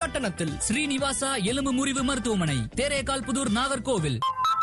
பட்டணத்தில் ஸ்ரீனிவாசா எலும்பு முறிவு மருத்துவமனை தேரேகால் புதூர் நாகர்கோவில்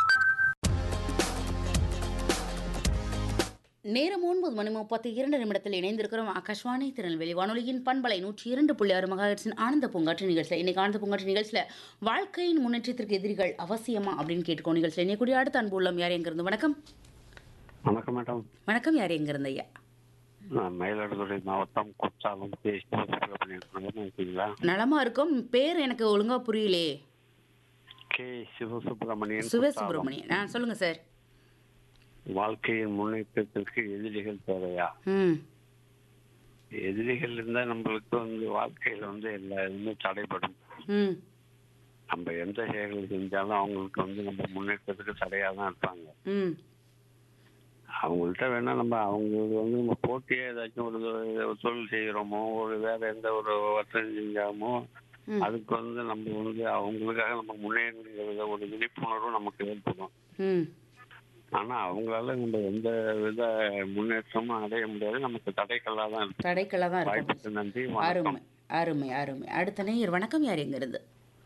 நேரம் ஒன்பது மணி முப்பத்தி இரண்டு நிமிடத்தில் இணைந்திருக்கிறோம் ஆகாஷ்வாணி திருநெல்வேலி வானொலியின் பண்பலை நூற்றி இரண்டு புள்ளி ஆறு மகாஹெட்ஸின் ஆனந்த பூங்காற்று நிகழ்ச்சியில் இன்னைக்கு ஆனந்த பூங்காற்று நிகழ்ச்சியில் வாழ்க்கையின் முன்னேற்றத்திற்கு எதிரிகள் அவசியமா அப்படின்னு கேட்டுக்கோ நிகழ்ச்சியில் இன்னைக்கு அடுத்த அன்பு உள்ளம் யார் எங்கிருந்து வணக்கம் வணக்கம் மேடம் வணக்கம் யார் எங்கிருந்து ஐயா நான் மயிலாடுதுறை மாவட்டம் குற்றாலம் கே. சிவசுப்பிரமணியன் இருக்கீங்களா நலமா இருக்கும் பேர் எனக்கு ஒழுங்கா புரியலே கே சிவசுப்பிரமணியன் குற்றாலம். சிவசுப்ரமணியன் ஆ சொல்லுங்க சார் வாழ்க்கையின் முன்னேற்றத்திற்கு எதிரிகள் தேவையா ம் எதிரிகள் இருந்தா நம்மளுக்கு வந்து வாழ்க்கையில வந்து எல்லா இதுவுமே தடைப்படும் ம் நம்ம எந்த செயல்கள் செஞ்சாலும் அவங்களுக்கு வந்து நம்ம முன்னேற்றத்துக்கு தடையா தான் இருப்பாங்க ம் அவங்கள்ட்ட வேணா நம்ம அவங்களுக்கு வந்து நம்ம போட்டியே ஏதாச்சும் ஒரு ஒரு தொழில் செய்யறோமோ ஒரு வேற எந்த ஒரு வர்த்தகம் செஞ்சாமோ ம். அதுக்கு வந்து நம்ம வந்து அவங்களுக்காக நம்ம முன்னேறுங்கிற ஒரு விழிப்புணர்வு நமக்கு ஏற்படும் ம் ஆனா அவங்களால நம்ம எந்த வித முன்னேற்றமும் அடைய முடியாது நமக்கு தடைக்கல்லா தான் இருக்கு தடைக்கெல்லாம் தான் இருக்கும் வாய்ப்புக்கு நன்றி அருமை வணக்கம் அருமை அருமை அடுத்த நேயர் வணக்கம் யார் எங்கிருந்து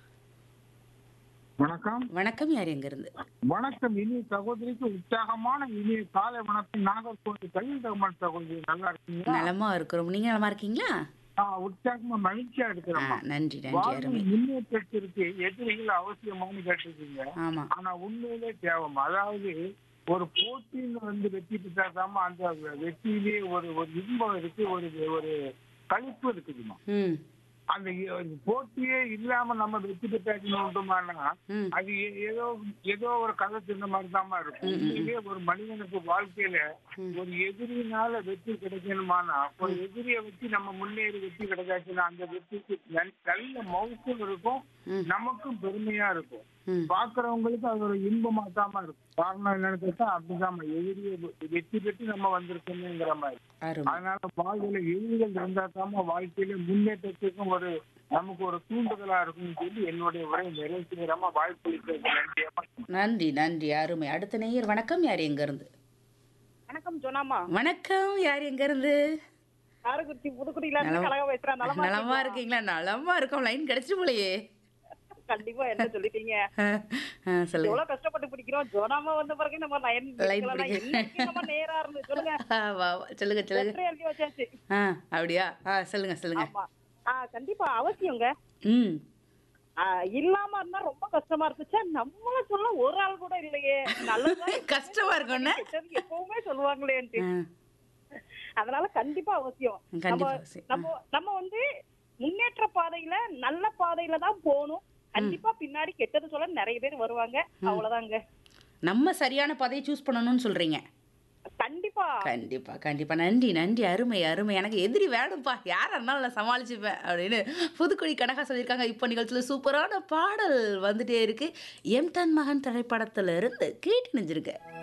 வணக்கம் வணக்கம் யார் எங்கிருந்து வணக்கம் இனிய சகோதரிக்கு உற்சாகமான இனிய காலை வணக்கம் நாகர்கோவில் கல்வி தகவல் சகோதரி நல்லா இருக்கீங்களா நலமா இருக்கிறோம் நீங்க நலமா இருக்கீங்களா ஆ, உற்சாகமா மகிழ்ச்சியா ஆ, இருக்கிறோமா நன்றி நன்றி வாழ்வின் அருமை முன்னேற்றத்திற்கு எதிரிகள் அவசியமானு கேட்டிருக்கீங்க ஆமா ஆனா உண்மையிலே தேவம் அதாவது ஒரு போட்டியில வந்து வெற்றி பெற்றாதாம அந்த வெற்றியிலே ஒரு ஒரு இன்பம் இருக்கு ஒரு ஒரு கழிப்பு இருக்குதுமா ம் அந்த இ- போட்டியே இல்லாம நம்ம வெற்றி பெற்றாச்சுன்னா ம் அது ஏ- ஏதோ ஏதோ ஒரு கதை சின்ன மாதிரி தான் இருக்கும் உண்மையிலே ஒரு மனிதனுக்கு வாழ்க்கையில ஒரு எதிரினால வெற்றி கிடைக்கணுமானா ஒரு எதிரியை வச்சு நம்ம முன்னேறி வெற்றி கிடைச்சாச்சுன்னா அந்த வெற்றிக்கு நல்- நல்ல மவுசும் இருக்கும் ம். நமக்கும் பெருமையா இருக்கும் ம் பாக்குறவங்களுக்கு அது ஒரு இன்பமா தான் இருக்கும் காரணம் என்னன்னு கேட்டா அப்படிதான் எதிரியை வெ- வெற்றி பெற்று நம்ம வந்திருக்கோங்கிற மாதிரி அருமை அதனால வாழ்க்கையில எதிரிகள் இருந்தா தாம வாழ்க்கையில முன்னேற்றத்துக்கும் ஒரு நமக்கு ஒரு தூண்டுதலா இருக்கும்னு சொல்லி என்னுடைய உரை நிறைவு செய்யறாம வாய்ப்பளிக்கிறது நன்றியம்மா நன்றி நன்றி அருமை அடுத்த நேயர் வணக்கம் யார் எங்க இருந்து வணக்கம் ஜோனாமா வணக்கம் யார் எங்க இருந்து காரக்குறிச்சி புதுக்குடியில இருந்து நலம்- கலக பேசுறேன் நலமா நலமா இருக்கீங்களா? இருக்கீங்களா நலமா இருக்கோம் லைன் கிடைச்சிட்டு போலையே கண்டிப்பா என்ன சொல்லிட்டீங்க ஆ, ஆ, சொல்லுங்க எவ்வளவு கஷ்டப்பட்டு பிடிக்கிறோம் ஜோனாமா வந்த பிறகு நம்ம லைன் Line பிடிக்கலாம். பிடிக்க. என்னைக்கு நம்ம நேரா இருந்து சொல்லுங்க ஆ, வா வா. சொல்லுங்க சொல்லுங்க லெட்டர் எழுதி வச்சாச்சு ஆ அப்படியா ஆ சொல்லுங்க சொல்லுங்க ஆமா ஆ கண்டிப்பா அவசியங்க ம் ஆ, இல்லாம இருந்தா ரொம்ப கஷ்டமா இருந்துச்சா நம்மள சொல்ல ஒரு ஆள் கூட இல்லையே நல்லதா கஷ்டமா இருக்கும்னு கெட்டது எப்பவுமே சொல்லுவாங்களேன்ட்டு ஆ, அதனால கண்டிப்பா அவசியம் கண்டிப்பா நம்ம அவசியம். நம்ம நம்ம வந்து முன்னேற்ற பாதையில நல்ல பாதையில தான் போகணும் கண்டிப்பா பின்னாடி கெட்டது சொல்ல நிறைய பேர் வருவாங்க அவ்வளவுதாங்க நம்ம சரியான பாதையை சூஸ் பண்ணணும்னு சொல்றீங்க கண்டிப்பா கண்டிப்பா கண்டிப்பா நன்றி நன்றி அருமை அருமை எனக்கு எதிரி வேணும்ப்பா யாரா இருந்தாலும் நான் சமாளிச்சுப்பேன் அப்படின்னு புதுக்குடி கனகா சொல்லியிருக்காங்க இப்போ நிகழ்ச்சியில் சூப்பரான பாடல் வந்துட்டே இருக்கு எம்டன் மகன் திரைப்படத்துல இருந்து கேட்டு நெஞ்சிருக்க